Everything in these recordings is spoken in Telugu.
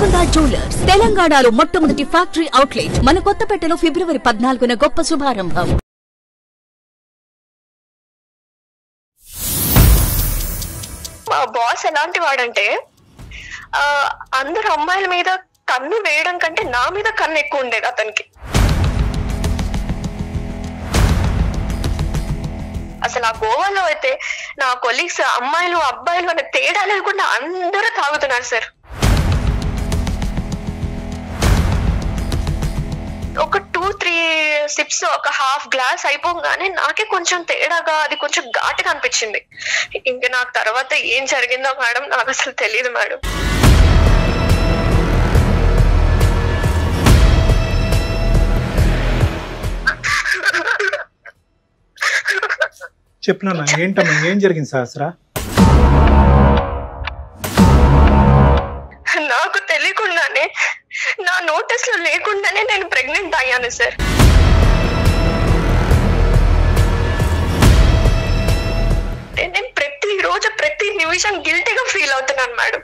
గోల్కొండ జ్యువెలర్స్ తెలంగాణలో మొట్టమొదటి ఫ్యాక్టరీ అవుట్లెట్ మన కొత్తపేటలో ఫిబ్రవరి పద్నాలుగున గొప్ప శుభారంభం మా బాస్ ఎలాంటి వాడంటే ఆ, అందరు అమ్మాయిల మీద కన్ను వేయడం కంటే నా మీద కన్ను ఎక్కువ ఉండేది అతనికి అసలు ఆ గోవాలో అయితే నా కొలీగ్స్ అమ్మాయిలు అబ్బాయిలు అనే తేడా లేకుండా అందరూ తాగుతున్నారు సార్ ఒక టూ త్రీ సిప్స్ ఒక హాఫ్ గ్లాస్ అయిపోగానే నాకే కొంచెం తేడాగా అది కొంచెం ఘాటుగా అనిపించింది ఇంకా నాకు తర్వాత ఏం జరిగిందో మేడం నాకు అసలు తెలియదు మేడం చెప్పినా ఏంటమ్మా ఏం జరిగింది సహస్రా నాకు తెలియకుండానే నా నోటీస్ లో లేకుండానే నేను ప్రెగ్నెంట్ అయ్యాను సార్ నేను ప్రతి రోజు ప్రతి నిమిషం గిల్టీగా ఫీల్ అవుతున్నాను మేడం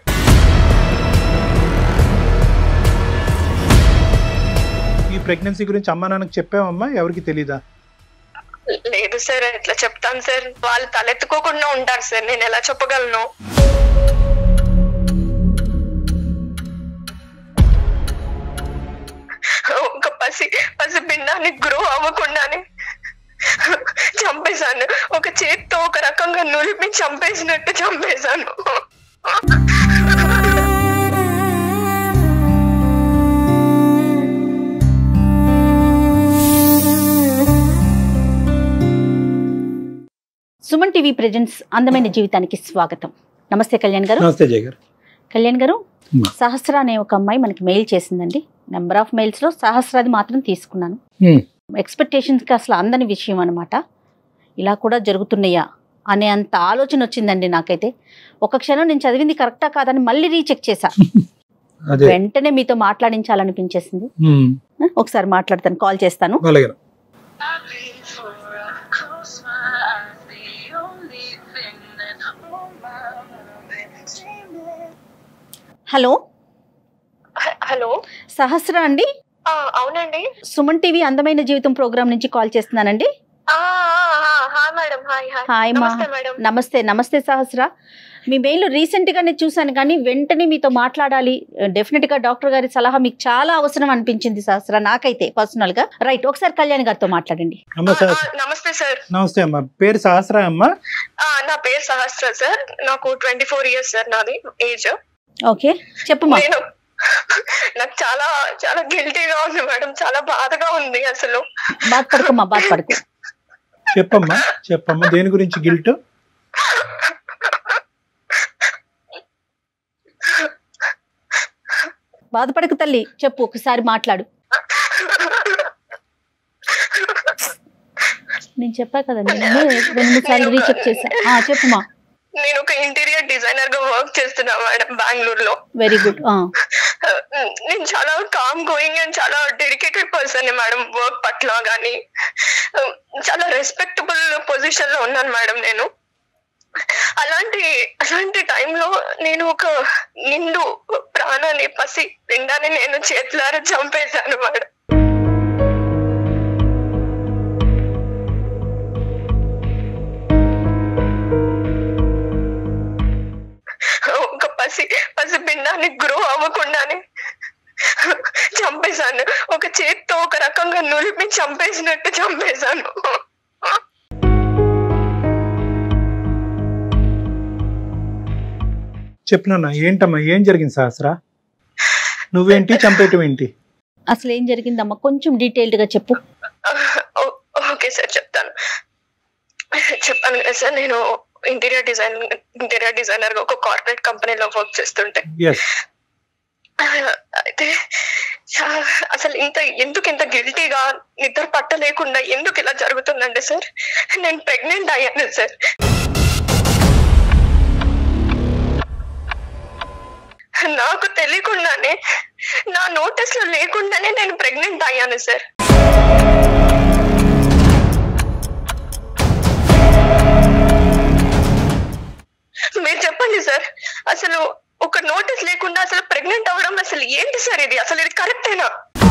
ఈ ప్రెగ్నెన్సీ గురించి అమ్మా నాన్నకి చెప్పావమ్మా ఎవరికి తెలీదా లేదు సార్ ఎట్లా చెప్తాను సార్ వాళ్ళు తలెత్తుకోకుండా ఉంటారు సార్ నేను ఎలా చెప్పగలను ఒక పసి పసి పిండాన్ని గ్రో అవ్వకుండానే చంపేశాను ఒక చేత్తో ఒక రకంగా నులిపి చంపేసినట్టు చంపేశాను సుమన్ టీవీ ప్రెజెంట్స్ అందమైన జీవితానికి స్వాగతం నమస్తే కళ్యాణ్ గారు నమస్తే జయ గారు కళ్యాణ్ గారు అమ్మా. సహస్ర అనే ఒక అమ్మాయి మనకి మెయిల్ చేసిందండి నెంబర్ ఆఫ్ మెయిల్స్ లో సహస్రాది మాత్రం తీసుకున్నాను హ్మ్. ఎక్స్పెక్టేషన్స్ కి అసలు అందని విషయం అనమాట ఇలా కూడా జరుగుతున్నాయా అనే అంత ఆలోచన వచ్చిందండి నాకైతే ఒక క్షణం నేను చదివింది కరెక్టా కాదని మళ్ళీ రీచెక్ చేశా అదే వెంటనే మీతో మాట్లాడించాలనిపించేసింది హ్మ్. ఒకసారి మాట్లాడతాను కాల్ చేస్తాను అలాగే హలో హ- హలో సహస్ర అండి ఆ, అవునండి సుమన్ టీవీ అందమైన జీవితం ప్రోగ్రామ్ నుంచి కాల్ చేస్తున్నానండి ఆ, ఆ, ఆ, hi madam hi hi hi మా నమస్తే మేడం నమస్తే నమస్తే సహస్ర మీ మెయిల్ రీసెంట్ గానే చూశాను కానీ వెంటనే మీతో మాట్లాడాలి డెఫినెట్ గా డాక్టర్ గారి సలహా మీకు చాలా అవసరం అనిపించింది సహస్ర నాకైతే పర్సనల్ గా రైట్ ఒకసారి కళ్యాణ్ గారితో మాట్లాడండి అమ్మ ఆ, సహస్ర ఆ, నమస్తే సార్ నమస్తే అమ్మా పేరు సహస్రా అమ్మా ఆ, నా పేరు సహస్ర సార్ నాకు ట్వంటీ ఫోర్ ఇయర్స్ సార్ నాది ఏజ్ ఓకే చెప్పమ్మా నేను నాకు చాలా చాలా గిల్టీగా ఉంది మేడం చాలా బాధగా ఉంది అసలు బాధపడకమ్మా బాధపడకు చెప్పమ్మా చెప్పమ్మా దేని గురించి గిల్ట్ బాధపడకు తల్లి చెప్పు ఒకసారి మాట్లాడు నేను చెప్పా కదండి నేను రెండు మూడు సార్లు రీచెక్ చేశా ఆ, చెప్పుమా నేను ఒక ఇంటీరియర్ డిజైనర్ గా వర్క్ చేస్తున్నా మేడం బెంగళూరులో వెరీ గుడ్ నేను చాలా కామ్ గోయింగ్ అండ్ చాలా డెడికేటెడ్ పర్సన్ మేడం వర్క్ పట్ల కానీ చాలా రెస్పెక్టబుల్ పొజిషన్ లో ఉన్నాను మేడం నేను అలాంటి అలాంటి టైంలో నేను ఒక నిండు ప్రాణాన్ని పసి పిండాన్ని నేను చేతులారా చంపేశాను మేడం ఒక పసి పసి పిండాన్ని గ్రో అవ్వకుండానే చంపేశాను ఒక చేత్తో ఒక రకంగా నులిపి చంపేసినట్టు చంపేశాను చెప్పినా ఏంటమ్మా ఏం జరిగింది సహస్రా నువ్వేంటి చంపేయటం ఏంటి అసలు ఏం జరిగిందమ్మా కొంచెం డీటెయిల్డ్ గా చెప్పు ఓ- ఓకే సార్ చెప్తాను చెప్పాను కదా సార్ నేను ఇంటీరియర్ డిజైన్ ఇంటీరియర్ డిజైనర్ గా ఒక కార్పొరేట్ కంపెనీలో వర్క్ చేస్తుంటే ఎస్ అయితే చా- అసలు ఇంత ఎందుకు ఇంత గిల్టీగా నిద్ర పట్టలేకుండా ఎందుకు ఇలా జరుగుతుందంటే సార్ నేను ప్రెగ్నెంట్ అయ్యాను సార్ నాకు తెలియకుండానే నా నోటీస్ లో లేకుండానే నేను ప్రెగ్నెంట్ అయ్యాను సార్ మీరు చెప్పండి సార్ అసలు ఒక నోటీస్ లేకుండా అసలు ప్రెగ్నెంట్ అవ్వడం అసలు ఏంటి సార్ ఇది అసలు ఇది కరెక్టేనా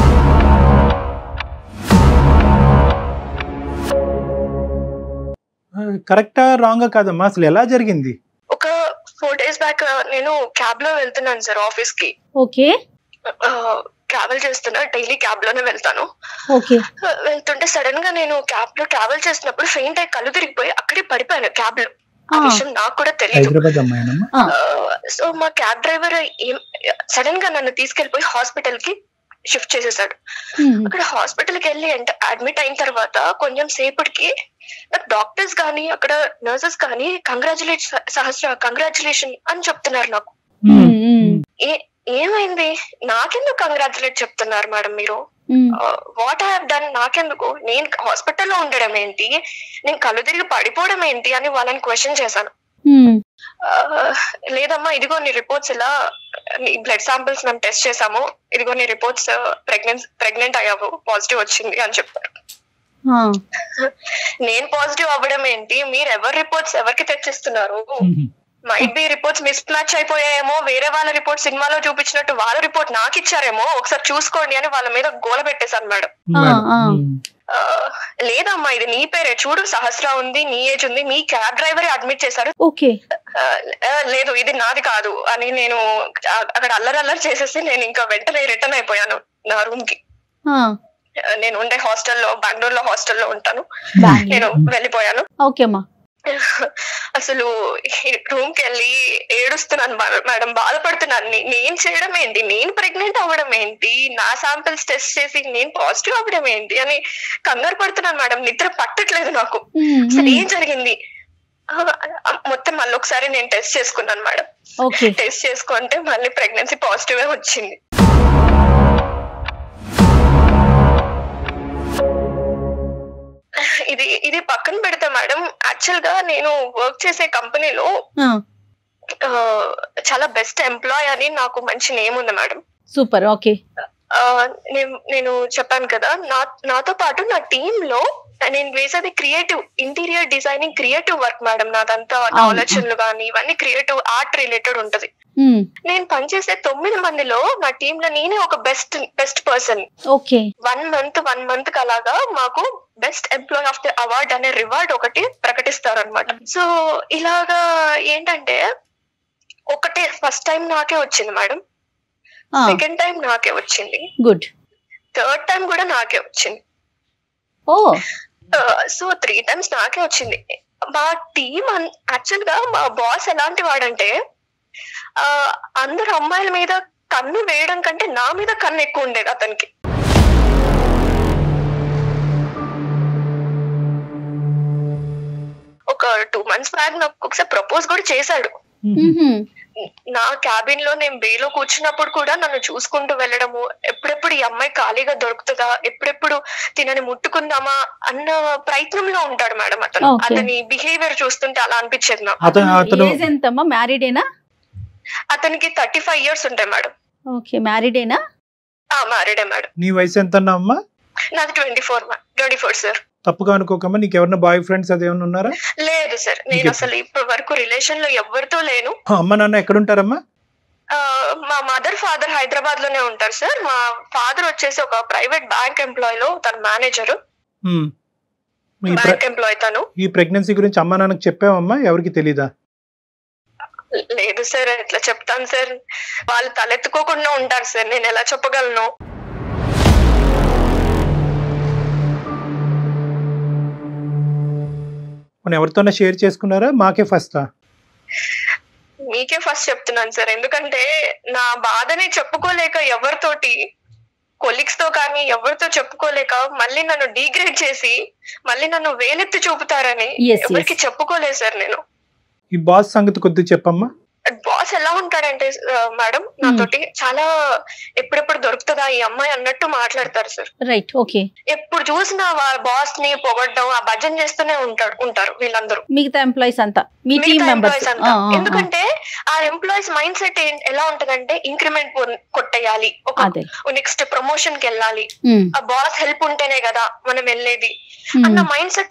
కరెక్టా రాంగా కాదమ్మా అసలు ఎలా జరిగింది ఒక ఫోర్ డేస్ బ్యాక్ నేను క్యాబ్ లో వెళ్తున్నాను సార్ ఆఫీస్ కి ఓకే ట్రావెల్ చేస్తున్నా డైలీ క్యాబ్ లోనే వెళ్తాను ఓకే ఆ, వెళ్తుంటే సడన్ గా నేను క్యాబ్ లో ట్రావెల్ చేసినప్పుడు ఫెయింట్ అయి కళ్ళు తిరిగిపోయి అక్కడే పడిపోయాను క్యాబ్ లో ఆ ఆ. విషయం నాకు కూడా తెలియదు హైదరాబాద్ అమ్మాయినమ్మా సో మా క్యాబ్ డ్రైవర్ సడన్ గా నన్ను తీసుకెళ్లిపోయి హాస్పిటల్ కి షిఫ్ట్ చేసేసాడు ఉమ్, అక్కడ హాస్పిటల్ కి వెళ్ళి అడ్మిట్ అయిన తర్వాత కొంచెం సేపటికి నాకు డాక్టర్స్ కానీ అక్కడ నర్సెస్ కానీ కంగ్రాచులేట్ సహస్ర కంగ్రాచులేషన్ అని చెప్తున్నారు నాకు ఉమ్, ఉమ్, ఏ ఏమైంది నాకెందుకు కంగ్రాచులేట్ చెప్తున్నారు మేడం మీరు ఉమ్, వాట్ ఐ డన్ నాకెందుకు నేను హాస్పిటల్లో ఉండడం ఏంటి నేను కళ్ళు తిరిగి పడిపోవడం ఏంటి అని వాళ్ళని క్వశ్చన్ చేశాను ఉమ్, ఆ, లేదమ్మా ఇదిగో నీ రిపోర్ట్స్ ఇలా నీ బ్లడ్ శాంపిల్స్ మేము టెస్ట్ చేసాము ఇదిగో నీ రిపోర్ట్స్ ప్రెగ్నెన్స్ ప్రెగ్నెంట్ అయ్యావు పాజిటివ్ వచ్చింది అని చెప్పారు ఆ, నేను పాజిటివ్ అవ్వడం ఏంటి మీరు ఎవరి రిపోర్ట్స్ ఎవరికి తెచ్చిస్తున్నారు might be reports mismatch అయిపోయాయేమో వేరే వాళ్ళ రిపోర్ట్ సినిమాలో చూపించినట్టు వాళ్ళ రిపోర్ట్ నాకు ఇచ్చారేమో ఒకసారి చూసుకోండి అని వాళ్ళ మీద గోల పెట్టేశాను మేడం మేడం. ఆ. ఉమ్. ఆ, లేదమ్మా ఇది నీ పేరే చూడు సహస్ర ఉంది నీ ఏజ్ ఉంది మీ క్యాబ్ డ్రైవరే అడ్మిట్ చేశారు ఓకే ఆ, ఆ, లేదు ఇది నాది కాదు అని నేను ఆ- అక్కడ అల్లరి అల్లరి చేసేసి నేను ఇంకా వెంటనే రిటర్న్ అయిపోయాను నా రూమ్ కి ఆ, ఆ, నేను ఉండే హాస్టల్లో బెంగళూరులో హాస్టల్లో ఉంటాను బెంగళూరు. నేను వెళ్ళిపోయాను ఓకే అమ్మా అసలు రూమ్ కి వెళ్ళి ఏడుస్తున్నాను మ- మేడం బాధపడుతున్నాను నే- నేను చేయడం ఏంటి నేను ప్రెగ్నెంట్ అవ్వడం ఏంటి నా శాంపిల్స్ టెస్ట్ చేసి నేను పాజిటివ్ అవ్వడం ఏంటి అని కంగారు పడుతున్నాను మేడం నిద్ర పట్టట్లేదు నాకు ఉమ్, అసలు ఉమ్, ఏం జరిగింది ఆ, మొత్తం మళ్ళీ ఒకసారి నేను టెస్ట్ చేసుకున్నాను మేడం ఓకే టెస్ట్ చేసుకుంటే మళ్ళీ ప్రెగ్నెన్సీ పాజిటివ్ వచ్చింది ఇది ఇది పక్కన పెడితే మేడం యాక్చువల్ గా నేను వర్క్ చేసే కంపెనీలో ఆ, చాలా బెస్ట్ ఎంప్లాయ్ అని నాకు మంచి నేమ్ ఉంది మేడం సూపర్ ఓకే ఆ, నేను నేను చెప్పాను కదా నా నాతో పాటు నా టీమ్ లో నేను వేసేది creative interior designing creative work madam నాదంతా ఆలోచనలు కానీ ఇవన్నీ క్రియేటివ్ ఆర్ట్ రిలేటెడ్ ఉంటది ఉమ్, నేను పనిచేసే తొమ్మిది మందిలో నా టీమ్ లో నేనే ఒక best best person okay one month one month కి అలాగా మాకు best employee of the award అనే రివార్డ్ ఒకటి ప్రకటిస్తారు అనమాట సో ఇలాగా ఏంటంటే ఒకటే ఫస్ట్ టైం నాకే వచ్చింది మేడం ఆ, సెకండ్ టైం నాకే వచ్చింది గుడ్ థర్డ్ టైం కూడా నాకే వచ్చింది ఓ సో త్రీ టైమ్స్ నాకే వచ్చింది మా టీం యాక్చువల్ గా మా బాస్ ఎలాంటి వాడంటే ఆ, అందరు అమ్మాయిల మీద కన్ను వేయడం కంటే నా మీద కన్ను ఎక్కువ ఉండేది అతనికి ఒక టూ మంత్స్ బ్యాక్ నాకు ఒకసారి ప్రపోజ్ కూడా చేశాడు ఉహుం, నా క్యాబిన్ లో నేను బేలో కూర్చున్నప్పుడు కూడా నన్ను చూసుకుంటూ వెళ్ళడము ఎప్పుడెప్పుడు ఈ అమ్మాయి ఖాళీగా దొరుకుతుందా ఎప్పుడెప్పుడు తినని ముట్టుకుందామా అన్న ప్రయత్నంలో ఉంటాడు మేడం అతను Okay. అతని బిహేవియర్ చూస్తుంటే అలా అనిపించేది నాకు అతను అతను ఏజ్ ఎంతమ్మా మ్యారీడేనా అతనికి థర్టీ ఫైవ్ ఇయర్స్ ఉంటాయి మేడం ఓకే మ్యారీడేనా ఆ మ్యారీడే మేడం నీ వయసు ఎంత అమ్మా నాది twenty four twenty four sir తప్పుగా అనుకోకమ్మా నీకు ఎవరన్నా బాయ్ ఫ్రెండ్స్ అదేమన్నా ఉన్నారా లేదు సార్ నేను Okay. అసలు ఇప్పటి వరకు రిలేషన్ లో ఎవరితో లేను అమ్మ నాన్న ఎక్కడుంటారమ్మా ఆ, మా మదర్ ఫాదర్ హైదరాబాద్ లోనే ఉంటారు సార్ మా ఫాదర్ వచ్చేసి ఒక ప్రైవేట్ బ్యాంక్ ఎంప్లాయ్ లో తన మేనేజర్ ఉమ్. ఈ ప్ర- బ్యాంక్ ఎంప్లాయ్ తను ఈ ప్రెగ్నెన్సీ గురించి అమ్మా నాన్నకి చెప్పావమ్మా ఎవరికి తెలీదా లేదు సార్ ఎట్లా చెప్తాను సార్ వాళ్ళు తలెత్తుకోకుండా ఉంటారు సార్ నేను ఎలా చెప్పగలను మనం ఎవరితోనే షేర్ చేసుకున్నారా మాకే ఫస్టా మీకే ఫస్ట్ చెప్తున్నాను సార్ ఎందుకంటే నా బాధని చెప్పుకోలేక ఎవరితోటి కొలీగ్స్ తో కానీ ఎవరితో చెప్పుకోలేక మళ్ళీ నన్ను డీగ్రేడ్ చేసి మళ్ళీ నన్ను వేలెత్తి చూపుతారని Yes, yes. ఎవరికి చెప్పుకోలేదు సార్ నేను ఈ బాస్ సంగతి కొద్దిగా చెప్పమ్మా బాస్ ఎలా ఉంటాడంటే మేడం నాతోటి చాలా ఎప్పుడెప్పుడు దొరుకుతుందా ఈ అమ్మాయి అన్నట్టు మాట్లాడతారు సార్ రైట్ ఓకే ఎప్పుడు చూసినా బాస్ ని పొగడ్డం ఆ భజన చేస్తూనే ఉంటాడు ఉంటారు వీళ్ళందరూ మిగతా ఎంప్లాయీస్ అంతా మీ టీమ్ మిగతా మెంబర్స్ ఎంప్లాయీస్ అంతా ఎందుకంటే ఆ ఎంప్లాయీస్ మైండ్ సెట్ ఎలా ఉంటదంటే ఇంక్రిమెంట్ కొట్టేయాలి ఒక అదే నెక్స్ట్ ప్రమోషన్ కి వెళ్ళాలి ఉమ్, ఆ బాస్ హెల్ప్ ఉంటేనే కదా మనం వెళ్ళేది ఉమ్, అన్న మైండ్ సెట్ తోటి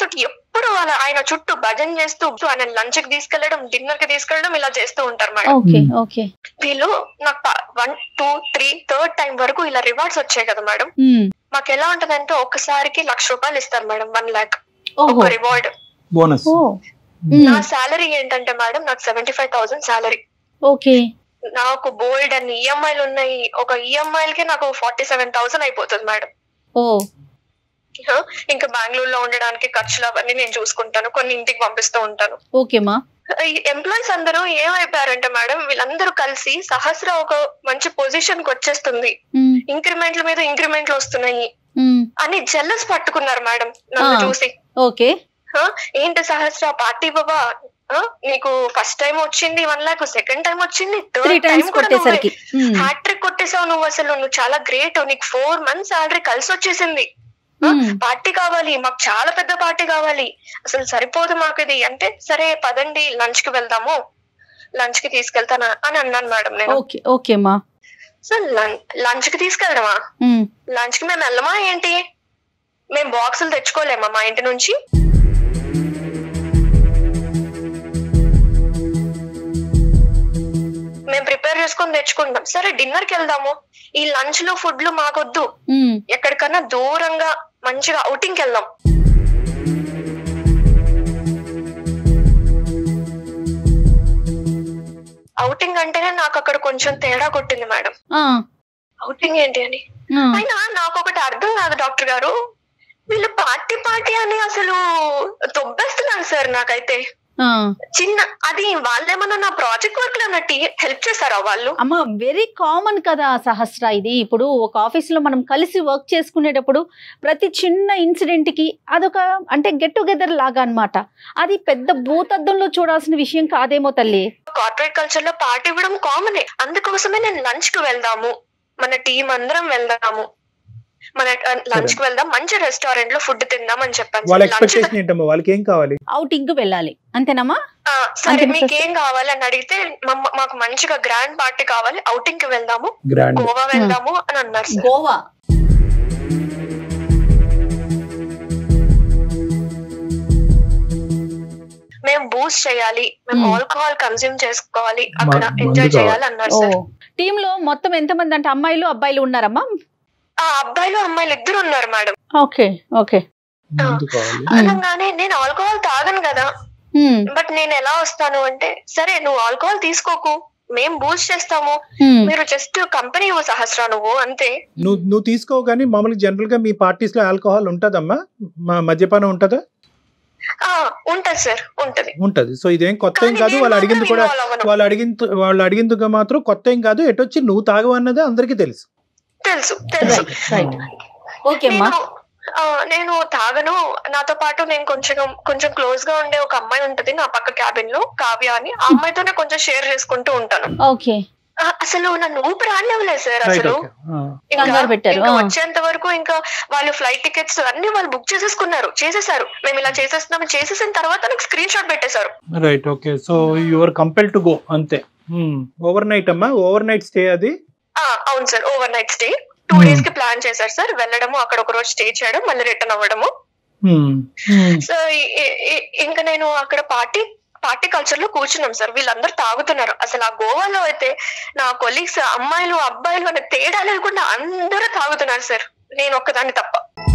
ఎప్పుడు వాళ్ళ ఆయన చుట్టూ భజన చేస్తూ ఆయన లంచ్ కి తీసుకెళ్లడం డిన్నర్ కి తీసుకెళ్లడం ఇలా చేస్తూ ఉంటారు మేడం ఓకే Hmm. ఓకే వీళ్ళు నాకు one two three third time వరకు ఇలా రివార్డ్స్ వచ్చాయి కదా మేడం ఉమ్. మాకు ఎలా ఉంటదంటే ఒక్కసారికి లక్ష రూపాయలు ఇస్తారు మేడం వన్ లాక్ ఓహో ఒక రివార్డ్ బోనస్ ఓ నా ఉమ్. సాలరీ ఏంటంటే మేడం నాకు seventy five thousand salary okay నాకు బోల్డ్ అన్ని ఈఎంఐలు ఉన్నాయి ఒక ఈఎంఐలకి నాకు ఫార్టీ సెవెన్ థౌసండ్ అయిపోతుంది మేడం ఓ ఇంకా బెంగళూరులో ఉండడానికి ఖర్చులు అవన్నీ నేను చూసుకుంటాను కొన్ని ఇంటికి పంపిస్తూ ఉంటాను ఓకేమా ఈ ఎంప్లాయీస్ అందరూ ఏమైపోయారంటే మేడం వీళ్ళందరూ కలిసి సహస్ర ఒక మంచి పొజిషన్ కి వచ్చేస్తుంది ఉమ్. ఇంక్రిమెంట్ల మీద ఇంక్రిమెంట్లు వస్తున్నాయి ఉమ్. అని జెల్లస్ పట్టుకున్నారు మేడం నన్ను ఆ. చూసి ఓకే "హ? ఏంటి సహస్ర పార్టీ బాబా హ? నీకు ఫస్ట్ టైం వచ్చింది వన్ లాక్ సెకండ్ టైం వచ్చింది త్రీ థర్డ్ టైం టైమ్స్ కూడా కొట్టేసరికి ఉమ్. హ్యాట్రిక్ కొట్టేసావు నువ్వు అసలు నువ్వు చాలా గ్రేట్ నీకు ఫోర్ మంత్స్ సాలరీ కలిసి వచ్చేసింది ఉమ్. పార్టీ కావాలి మాకు చాలా పెద్ద పార్టీ కావాలి అసలు సరిపోదు మాకు ఇది అంటే సరే పదండి లంచ్ కి వెళ్దాము లంచ్ కి తీసుకెళ్తానా అని అన్నాను మేడం నేను ఓకే ఓకేమా సో లంచ్ కి తీసుకెళ్ళడమా ఉమ్. లంచ్ కి మేము వెళ్ళమా ఏంటి మేము బాక్సులు తెచ్చుకోలేమా మా ఇంటి నుంచి మేము ప్రిపేర్ చేసుకొని తెచ్చుకుంటాం సరే డిన్నర్ కి వెళ్దాము ఈ లంచ్ లో ఫుడ్లు మాకొద్దు ఉమ్. ఎక్కడికన్నా దూరంగా మంచిగా outing కి వెళ్దాం అవుటింగ్ అంటేనే నాకు అక్కడ కొంచెం తేడా కొట్టింది మేడం ఆ. అవుటింగ్ ఏంటి అని ఆ. అయినా నాకు ఒకటి అర్థం కాదు డాక్టర్ గారు వీళ్ళు పార్టీ పార్టీ అని అసలు తొబ్బేస్తున్నారు సార్ నాకైతే ఆ. చిన్న అది వాళ్ళేమన్నా నా ప్రాజెక్ట్ వర్క్ లో అన్నట్టు హెల్ప్ చేస్తారా వాళ్ళు అమ్మ వెరీ కామన్ కదా సహస్ర ఇది ఇప్పుడు ఒక ఆఫీస్ లో మనం కలిసి వర్క్ చేసుకునేటప్పుడు ప్రతి చిన్న ఇన్సిడెంట్ కి అదొక అంటే గెట్ టుగెదర్ లాగా అన్నమాట అది పెద్ద భూతద్దంలో చూడాల్సిన విషయం కాదేమో తల్లి కార్పొరేట్ కల్చర్ లో పార్టీ ఇవ్వడం కామనే అందుకోసమే నేను లంచ్ కి వెళ్దాము మన టీం అందరం వెళ్దాము మన లంచ్ కి వెళ్దాం మంచి రెస్టారెంట్ లో ఫుడ్ తిందాం అని చెప్పాను వాళ్ళ సార్. లంచ్ ఎక్స్పెక్టేషన్ ఏంటమ్మా వాళ్ళకి ఏం కావాలి అవుటింగ్ వెళ్ళాలి అంతేనమ్మా ఆ, సరే అంతే మీకు సార్. ఏం కావాలి అని అడిగితే మమ్మ- మాకు మంచిగా గ్రాండ్ పార్టీ కావాలి అవుటింగ్ కి వెళ్దాము గ్రాండ్ గోవా వెళ్దాము అని అన్నారు సార్ గోవా మేము బూస్ట్ చేయాలి మేము Hmm. ఆల్కహాల్ కన్స్యూమ్ చేసుకోవాలి అక్కడ మందు ఎంజాయ్ కావాలి. చేయాలి అన్నారు ఓ సార్ టీమ్ లో మొత్తం ఎంతమంది అంటే అమ్మాయిలు అబ్బాయిలు ఉన్నారమ్మా ఆ అబ్బాయిలు అమ్మాయిలు ఇద్దరు ఉన్నారు మేడం ఓకే ఓకే ముందు కావాలి అనగానే నేను ఆల్కహాల్ తాగను కదా ఉమ్, బట్ నేను ఎలా వస్తాను అంటే సరే నువ్వు ఆల్కహాల్ తీసుకోకు మేం బూస్ట్ చేస్తాము ఉమ్, మీరు జస్ట్ కంపెనీ ఇవ్వు సహస్రా నువ్వు అంతే నువ్వు నువ్వు తీసుకోవు కానీ మామూలుగా జనరల్ గా మీ పార్టీస్ లో ఆల్కహాల్ ఉంటదమ్మా మా- మద్యపానం ఉంటదా ఆ ఉంటది సార్ ఉంటది ఉంటది సో ఇదేం కొత్త ఏం కానీ కాదు నేను వాళ్ళు అడిగింది మాత్రం కూడా involve అవ్వను. వాళ్ళు అడిగింది వాళ్ళు అడిగింది మాత్రం కొత్త ఏం కాదు ఎటొచ్చి నువ్వు తాగవు అన్నది అందరికీ తెలుసు తెలుసు తెలుసు రైట్ ఓకే అమ్మా నేను ఆ, నేను తాగను నాతో పాటు నేను కొంచెం కొంచెం క్లోజ్ గా ఉండే ఒక అమ్మాయి ఉంటది నా పక్క క్యాబిన్ లో కావ్య అని ఆ అమ్మాయితోనే కొంచెం షేర్ చేసుకుంటూ ఉంటాను ఓకే ఆ, అసలు నన్ను ఊపిరి ఆడలేవులేదు సార్ రైట్ అసలు ఓకే ఇంకా కంగారు పెట్టారు, ఇంకా ఆ. వచ్చేంత వరకు ఇంకా వాళ్ళు ఫ్లైట్ టికెట్స్ అన్ని వాళ్ళు బుక్ చేసేసుకున్నారు చేసేసారు మేము ఇలా చేసేస్తున్నాం చేసేసిన తర్వాత నాకు స్క్రీన్ షాట్ పెట్టేశారు right okay so your compel to go అంతే ఓవర్ నైట్ అమ్మా ఓవర్ నైట్ స్టే అది ఆ, అవును sir overnight stay two Hmm. Days కి ప్లాన్ చేశారు సార్ వెళ్ళడము అక్కడ ఒక రోజు స్టే చేయడం మళ్ళీ రిటర్న్ అవ్వడము Hmm. Hmm. సో ఈ- ఈ- ఈ- ఇంకా నేను అక్కడ పార్టీ పార్టీ కల్చర్ లో కూర్చున్నాం సార్ వీళ్ళందరూ తాగుతున్నారు అసలు ఆ గోవాలో అయితే నా కొలీగ్స్ అమ్మాయిలు అబ్బాయిలు అనే తేడా లేకుండా అందరూ తాగుతున్నారు సార్ నేను ఒక్కదాన్ని తప్ప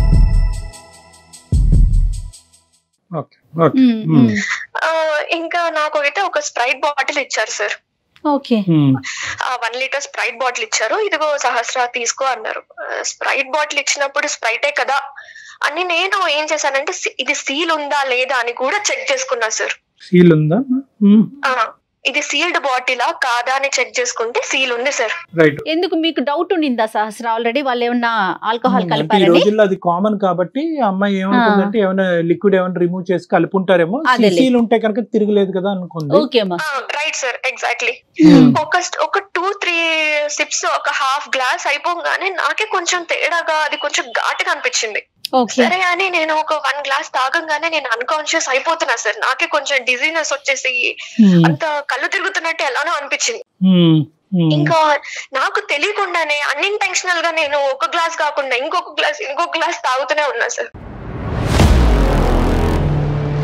ఓకే ఓకే ఉమ్, ఉమ్, ఆ, ఇంకా నాకు అయితే ఒక స్ప్రైట్ బాటిల్ ఇచ్చారు సార్ ఓకే Hmm. ఆ వన్ లీటర్ స్ప్రైట్ బాటిల్ ఇచ్చారు ఇదిగో సహస్ర తీసుకో అన్నారు స్ప్రైట్ బాటిల్ ఇచ్చినప్పుడు స్ప్రైటే కదా అని నేను ఏం చేశానంటే సి- ఇది సీల్ ఉందా లేదా అని కూడా చెక్ చేసుకున్నా సార్ సీల్ ఉందా Hmm. ఆ, ఇది సీల్డ్ బాటిలా కాదా అని చెక్ చేసుకుంటే సీల్ ఉంది సార్ రైట్ ఎందుకు మీకు డౌట్ ఉండిందా సహస్ర ఆల్రెడీ వాళ్ళు ఏమన్నా ఆల్కహాల్ అంటే ఈ కలిపారని రోజుల్లో అది కామన్ కాబట్టి ఆ అమ్మాయి ఏమనుకుందంటే ఏమైనా లిక్విడ్ ఏమైనా రిమూవ్ చేసి కలుపుంటారేమో అదేలే. సీల్ ఉంటే కనుక తిరగలేదు కదా అనుకుంది ఓకే అమ్మా రైట్ సార్ ఎగ్జాక్ట్లీ Hmm. ఒక st- ఒక టూ త్రీ సిప్స్ ఒక హాఫ్ గ్లాస్ అయిపోగానే నాకే కొంచెం తేడాగా అది కొంచెం ఘాటుగా అనిపించింది ఓకే సరే అని నేను ఒక వన్ గ్లాస్ తాగంగానే నేను అన్కాన్షియస్ అయిపోతున్నా సార్ నాకే కొంచెం డిజీనెస్ వచ్చేసి Hmm. అంత కళ్ళు తిరుగుతున్నట్టు ఎలానో అనిపించింది Hmm. Hmm. ఇంకా నాకు తెలియకుండానే అన్ఇంటెన్షనల్ గా నేను ఒక గ్లాస్ కాకుండా ఇంకొక గ్లాస్ ఇంకొక గ్లాస్ తాగుతూనే ఉన్నా సార్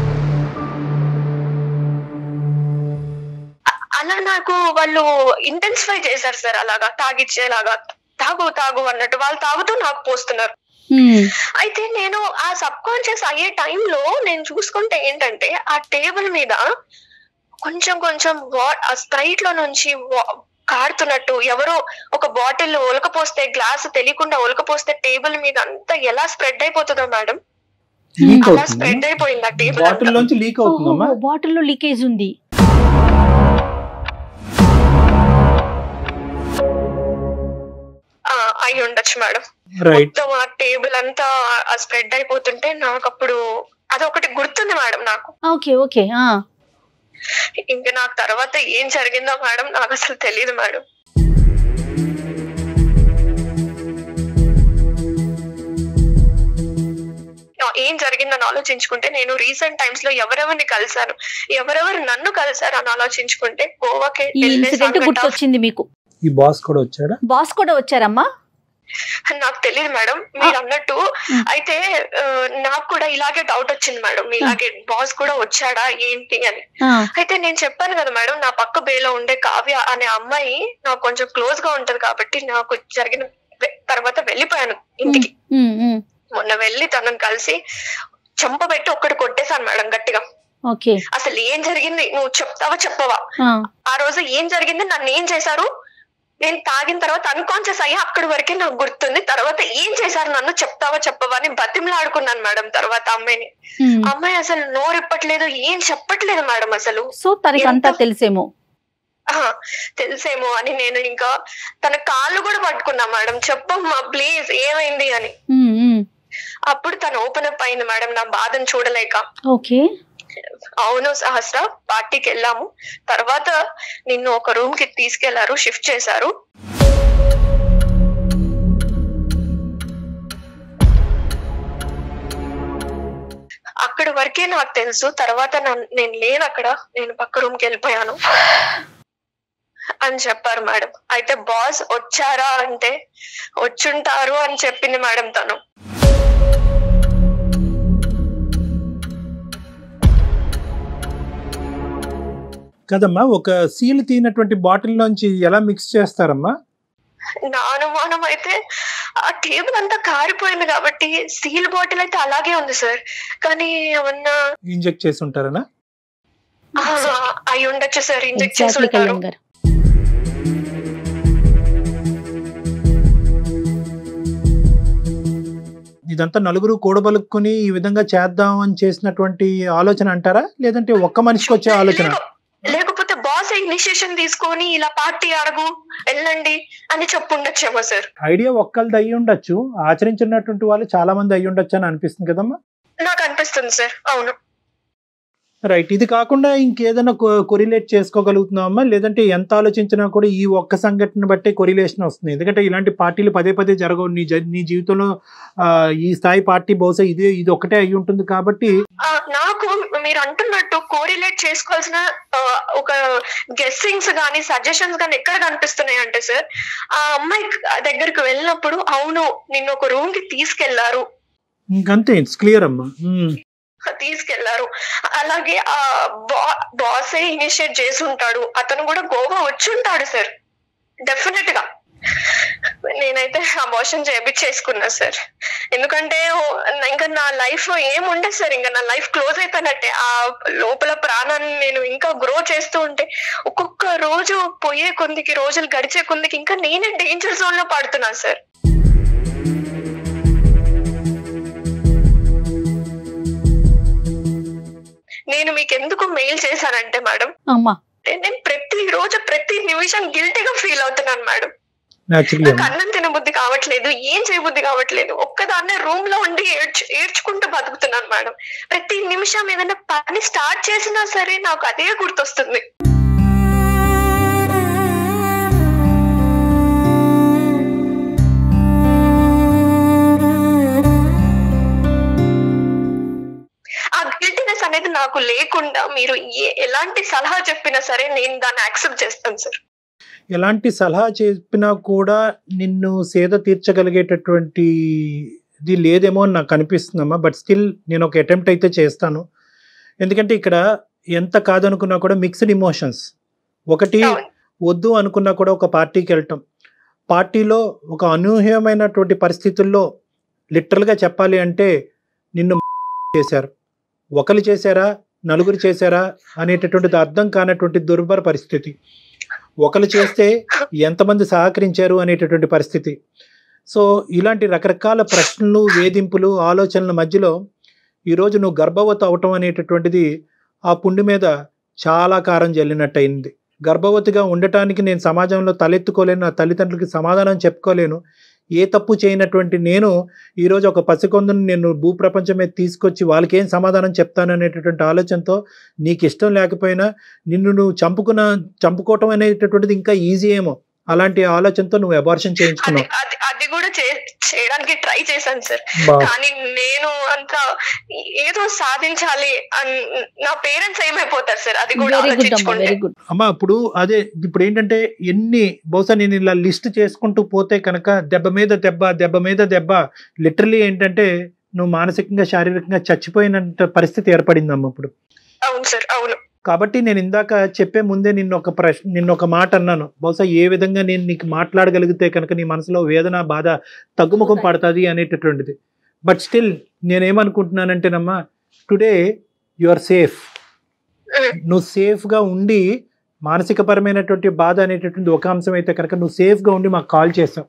అలా నాకు వాళ్ళు ఇంటెన్సిఫై చేశారు సార్ అలాగా తాగిచ్చేలాగా తాగు తాగు అన్నట్టు వాళ్ళు తాగుతూ నాకు పోస్తున్నారు ఉమ్, అయితే నేను ఆ సబ్ కాన్షియస్ అయ్యే టైంలో నేను చూసుకుంటే ఏంటంటే ఆ టేబుల్ మీద కొంచెం కొంచెం వా- ఆ స్ప్రైట్ లో నుంచి వా- కారుతున్నట్టు ఎవరో ఒక బాటిల్ ఒలకపోస్తే గ్లాస్ తెలియకుండా ఒలకపోస్తే టేబుల్ మీద అంతా ఎలా స్ప్రెడ్ అయిపోతుందో మేడం లీక్ అలా అవుతుంది స్ప్రెడ్ అయిపోయింది ఆ టేబుల్ బాటిల్ లోంచి లీక్ అవుతుందమ్మా ఓహో, బాటిల్లో లీకేజ్ ఉంది అయి ఉండొచ్చు మేడం రైట్ మొత్తం ఆ టేబుల్ అంతా స్ప్రెడ్ అయిపోతుంటే నాకు అప్పుడు అదొకటి గుర్తుంది మేడం నాకు ఓకే ఓకే ఆ, ఇంకా నాకు తర్వాత ఏం జరిగిందో మేడం నాకు అసలు తెలియదు మేడం ఆ, ఏం జరిగిందని ఆలోచించుకుంటే నేను రీసెంట్ టైమ్స్ లో ఎవరెవరిని కలిశాను ఎవరెవరు నన్ను కలిశారు అని ఆలోచించుకుంటే గోవాకి ఈ వెళ్ళే ఇన్సిడెంట్ సంఘటన గుర్తొచ్చింది మీకు ఈ బాస్ కూడా వచ్చాడా బాస్ కూడా వచ్చారమ్మా నాకు తెలియదు మేడం మీరు అన్నట్టు మ్. అయితే ఆ, నాకు కూడా ఇలాగే డౌట్ వచ్చింది మేడం ఇలాగే బాస్ కూడా వచ్చాడా ఏంటి అని ఆ, అయితే నేను చెప్పాను కదా మేడం నా పక్క బేలో ఉండే కావ్య అనే అమ్మాయి నాకు కొంచెం క్లోజ్ గా ఉంటది కాబట్టి నాకు జరిగిన వె- తర్వాత వెళ్ళిపోయాను ఇంటికి ఉమ్, ఉమ్, మొన్న వెళ్ళి తనని కలిసి చెంప పెట్టి ఒక్కటి కొట్టేశాను మేడం గట్టిగా ఓకే అసలు ఏం జరిగింది నువ్వు చెప్తావా చెప్పవా ఆ, ఆ రోజు ఏం జరిగింది నన్ను ఏం చేశారు నేను తాగిన తర్వాత అన్కాన్షియస్ అయ్యా అక్కడి వరకే నాకు గుర్తుంది తర్వాత ఏం చేశారు నన్ను చెప్తావా చెప్పవా అని బతిమలాడుకున్నాను మేడం తర్వాత అమ్మాయిని ఉమ్. అమ్మాయి అసలు నోరిప్పట్లేదు ఏం చెప్పట్లేదు మేడం అసలు సో తనకి అంతా ఎంత- తెలిసేమో ఆహా, తెలుసేమో అని నేను ఇంకా తన కాళ్ళు కూడా పట్టుకున్నా మేడం చెప్పమ్మా ప్లీజ్ ఏమైంది అని ఉమ్, ఉమ్, అప్పుడు తను ఓపెన్ అప్ అయింది మేడం నా బాధను చూడలేక ఓకే అవును సహస్ర పార్టీకి వెళ్ళాము తర్వాత నిన్ను ఒక రూమ్ కి తీసుకెళ్లారు షిఫ్ట్ చేశారు అక్కడి వరకే నాకు తెలుసు తర్వాత నన్ను- నేను లేను అక్కడ నేను పక్క రూమ్ కి వెళ్ళిపోయాను అని చెప్పారు మేడం అయితే బాస్ వచ్చారా అంటే వచ్చుంటారు అని చెప్పింది మేడం తను కదమ్మా ఒక సీల్ తీనటువంటి బాటిల్ లోంచి ఎలా మిక్స్ చేస్తారమ్మా నా అనుమానం అయితే ఆ టేబుల్ అంతా కారిపోయింది కాబట్టి స్టీల్ బాటిల్ అయితే అలాగే ఉంది సార్ కానీ ఏమన్నా ఇంజెక్ట్ చేసి ఉంటారనా ఆ, అయి ఉండొచ్చు సార్ ఇంజెక్ట్ చేసి ఎగ్జాక్ట్లీ ఉంటారు కళ్యాణ్ గారు ఇదంతా నలుగురు కూడబలుక్కుని ఈ విధంగా చేద్దాం అని చేసినటువంటి ఆలోచన అంటారా లేదంటే ఒక్క మనిషికి వచ్చే ఆలోచన లేక- లేకపోతే బాస్ ఇనిషియేషన్ తీసుకొని ఇలా పార్టీ అడగు వెళ్ళండి అని చెప్పుండొచ్చేమో సార్ ఐడియా ఒక్కళ్ళది అయ్యి ఉండొచ్చు ఆచరించినటువంటి వాళ్ళు చాలా మంది అయ్యి ఉండొచ్చు అని అనిపిస్తుంది కదమ్మా నాకు అనిపిస్తుంది సార్ అవును రైట్ ఇది కాకుండా ఇంకేదైనా కొరిలేట్ చేసుకోగలుగుతున్నామా లేదంటే ఎంత ఆలోచించినా కూడా ఈ ఒక్క సంఘటన బట్టే కొరిలేషన్ వస్తుంది ఎందుకంటే ఇలాంటి పార్టీలు పదే పదే జరగవు నీ జ- నీ జీవితంలో ఆ, ఈ స్థాయి పార్టీ బహుశా ఇదే ఇది ఒకటే అయి ఉంటుంది కాబట్టి ఆ, నాకు మీరు అంటున్నట్టు కోరిలేట్ చేసుకోవాల్సిన ఆ, ఒక గెస్సింగ్స్ కానీ సజెషన్స్ కానీ ఎక్కడ కనిపిస్తున్నాయి అంటే సార్ ఆ అమ్మాయి దగ్గరికి వెళ్ళినప్పుడు అవును నిన్ను ఒక రూమ్ కి తీసుకెళ్లారు ఇంకంతే ఇట్స్ క్లియర్ అమ్మా ఉమ్. తీసుకెళ్లారు అలాగే ఆ బా- బాసే ఇనిషియేట్ చేసి ఉంటాడు అతను కూడా గోవా వచ్చి ఉంటాడు సార్ డెఫినెట్ గా నేనైతే అబోషన్ చేపించేసుకున్నా సార్ ఎందుకంటే ఓ- ఇంకా నా లైఫ్ ఏముండదు సార్ ఇంకా నా లైఫ్ క్లోజ్ అయిపోయినట్టే ఆ లోపల ప్రాణాన్ని నేను ఇంకా గ్రో చేస్తూ ఉంటే ఒక్కొక్క రోజు పోయే కొందికి రోజులు గడిచే కొందికి ఇంకా నేనే డేంజర్ జోన్ లో పడుతున్నాను సార్ నేను మీకు ఎందుకు మెయిల్ చేశానంటే మేడం అమ్మా నేను ప్రతి రోజు ప్రతి నిమిషం గిల్టీగా ఫీల్ అవుతున్నాను మేడం న్యాచురలీ నాకు అమ్మా అన్నం తినబుద్ధి కావట్లేదు ఏం చేయబుద్ధి కావట్లేదు ఒక్కదాన్నే రూమ్ లో ఉండి ఏడ్చు ఏడ్చుకుంటూ బతుకుతున్నాను మేడం ప్రతి నిమిషం ఏదైనా పని స్టార్ట్ చేసినా సరే నాకు అదే గుర్తొస్తుంది ఆ గిల్టీనెస్ అనేది నాకు లేకుండా మీరు ఏ- ఎలాంటి సలహా చెప్పినా సరే నేను దాన్ని యాక్సెప్ట్ చేస్తాను సార్ ఎలాంటి సలహా చెప్పినా కూడా నిన్ను సేద తీర్చగలిగేటటువంటి ఇది లేదేమో అని నాకు అనిపిస్తుందమ్మా బట్ స్టిల్ నేను ఒక అటెంప్ట్ అయితే చేస్తాను ఎందుకంటే ఇక్కడ ఎంత కాదనుకున్నా కూడా మిక్స్డ్ ఇమోషన్స్ ఒకటి అవును. వద్దు అనుకున్నా కూడా ఒక పార్టీకి వెళ్ళటం పార్టీలో ఒక అనూహ్యమైనటువంటి పరిస్థితుల్లో లిటరల్గా చెప్పాలి అంటే నిన్ను చేశారు ఒకరు చేశారా నలుగురు చేశారా అనేటటువంటిది అర్థం కానటువంటి దుర్భర పరిస్థితి ఒకరు చేస్తే ఎంతమంది సహకరించారు అనేటటువంటి పరిస్థితి సో ఇలాంటి రకరకాల ప్రశ్నలు వేధింపులు ఆలోచనల మధ్యలో ఈరోజు నువ్వు గర్భవతి అవటం అనేటటువంటిది ఆ పుండి మీద చాలా కారం జల్లినట్టయింది గర్భవతిగా ఉండటానికి నేను సమాజంలో తలెత్తుకోలేను నా తల్లిదండ్రులకి సమాధానం చెప్పుకోలేను ఏ తప్పు చేయనటువంటి నేను ఈరోజు ఒక పసికొందుని నేను భూప్రపంచం మీద తీసుకొచ్చి వాళ్ళకి ఏం సమాధానం చెప్తాను అనేటటువంటి ఆలోచనతో నీకు ఇష్టం లేకపోయినా నిన్ను నువ్వు చంపుకున్న చంపుకోవటం అనేటటువంటిది ఇంకా ఈజీ ఏమో అలాంటి ఆలోచనతో నువ్వు అబార్షన్ అది చేయించుకున్నావు అది అది కూడా చే- చేయడానికి ట్రై చేశాను సార్ బా కానీ నేను అంత ఏదో సాధించాలి అన్- నా పేరెంట్స్ ఏమైపోతారు సార్ అది కూడా వెరీ గుడ్ అమ్మా ఆలోచించుకుంటే వెరీ గుడ్ అమ్మ ఇప్పుడు అదే ఇప్పుడు ఏంటంటే ఎన్ని బహుశా నేను ఇలా లిస్ట్ చేసుకుంటూ పోతే కనుక దెబ్బ మీద దెబ్బ దెబ్బ మీద దెబ్బ లిటరలీ ఏంటంటే నువ్వు మానసికంగా శారీరకంగా చచ్చిపోయినంత పరిస్థితి ఏర్పడిందమ్మ ఇప్పుడు అవును సార్ అవును కాబట్టి నేను ఇందాక చెప్పే ముందే నిన్న ఒక ప్రశ్న నిన్న ఒక మాట అన్నాను బహుశా ఏ విధంగా నేను నీకు మాట్లాడగలిగితే కనుక నీ మనసులో వేదన బాధ తగ్గుముఖం పడుతుంది అనేటటువంటిది బట్ స్టిల్ నేనేమనుకుంటున్నానంటేనమ్మా today you are safe um, నువ్వు సేఫ్గా ఉండి మానసికపరమైనటువంటి బాధ అనేటటువంటి ఒక అంశం అయితే కనుక నువ్వు సేఫ్గా ఉండి మాకు కాల్ చేసావు